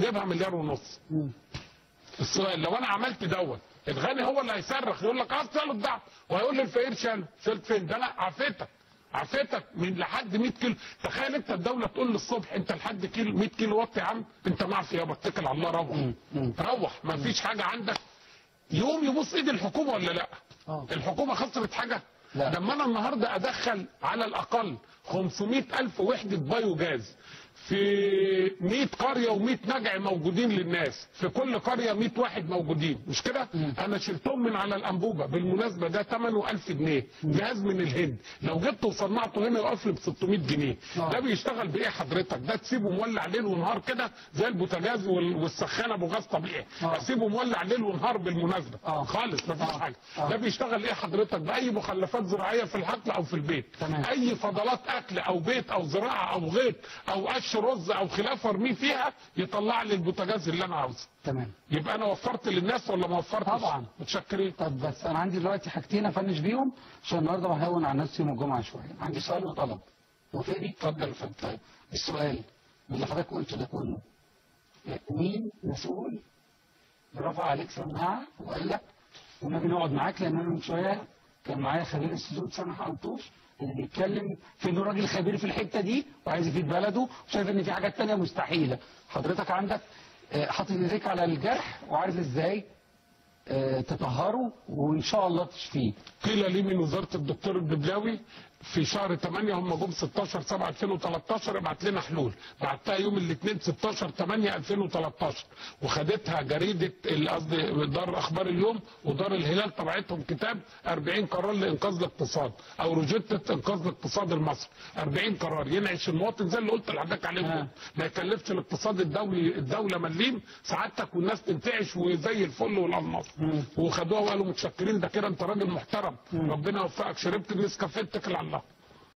جايبها مليار ونص السؤال لو انا عملت دوت الغني هو اللي هيصرخ يقول لك اه شال الضعف وهيقول للفقير شال شلت فين ده انا عفيتك عفيتك من لحد 100 كيلو تخيل انت الدوله تقول للصبح انت لحد كيلو 100 كيلو وات يا عم انت معفي يابا اتكل على الله روح روح ما فيش حاجه عندك يوم يبص ايد الحكومه ولا لا آه. الحكومه خسرت حاجه لا. لما انا النهارده ادخل على الاقل 500 الف وحده بايو جاز في 100 قريه و100 نجع موجودين للناس في كل قريه 100 واحد موجودين مش كده انا شلتهم من على الانبوبه بالمناسبه ده ثمنه 1000 جنيه جهاز من الهند لو جبته وصنعته هنا يقف لي ب 600 جنيه آه. ده بيشتغل بايه حضرتك ده تسيبه مولع ليل ونهار كده زي البوتاجاز وال- والسخان ابو غاز طبيعي آه. اسيبه مولع ليل ونهار بالمناسبه آه. خالص مفيش آه. حاجه آه. ده بيشتغل ايه حضرتك باي مخلفات زراعيه في الحقل او في البيت تمام. اي فضلات اكل او بيت او زراعه او غيط او قش رز او خلاف ارميه فيها يطلع لي البوتاجاز اللي انا عاوزه تمام يبقى انا وفرت للناس ولا ما وفرتش طبعا. متشكرين طب بس انا عندي دلوقتي حاجتين افنش بيهم عشان النهارده بهون على نفسي يوم الجمعه شويه عندي سؤال وطلب وفادي اتفضل اتفضل طيب السؤال اللي حضرتك قلته ده كله مين مسؤول رفع عليك سماعه وقال لك ونبي نقعد معاك لان انا من شويه كان معايا خبير السجود سامح قلطوش اللي بيتكلم في انه راجل خبير في الحته دي وعايز يفيد بلده وشايف ان في حاجات تانية مستحيله حضرتك عندك آه، حاطط ايديك على الجرح وعارف ازاي آه، تطهره وان شاء الله تشفيه قيل لي من وزاره الدكتور الببلاوي في شهر 8 هم جم 16 7 2013 ابعت لنا حلول بعتها يوم الاثنين 16 8 2013 وخدتها جريده ال- قصدي دار اخبار اليوم ودار الهلال طبعتهم كتاب 40 قرار لانقاذ الاقتصاد او روجيتا انقاذ الاقتصاد المصري 40 قرار ينعش المواطن زي اللي قلت لحضرتك عليه آه. ما يكلفش الاقتصاد الدولي الدوله مليم سعادتك والناس تنتعش وزي الفل والالماس وخدوها وقالوا متشكرين ده كده انت راجل محترم ربنا يوفقك شربت النسكافيه اتكل على الله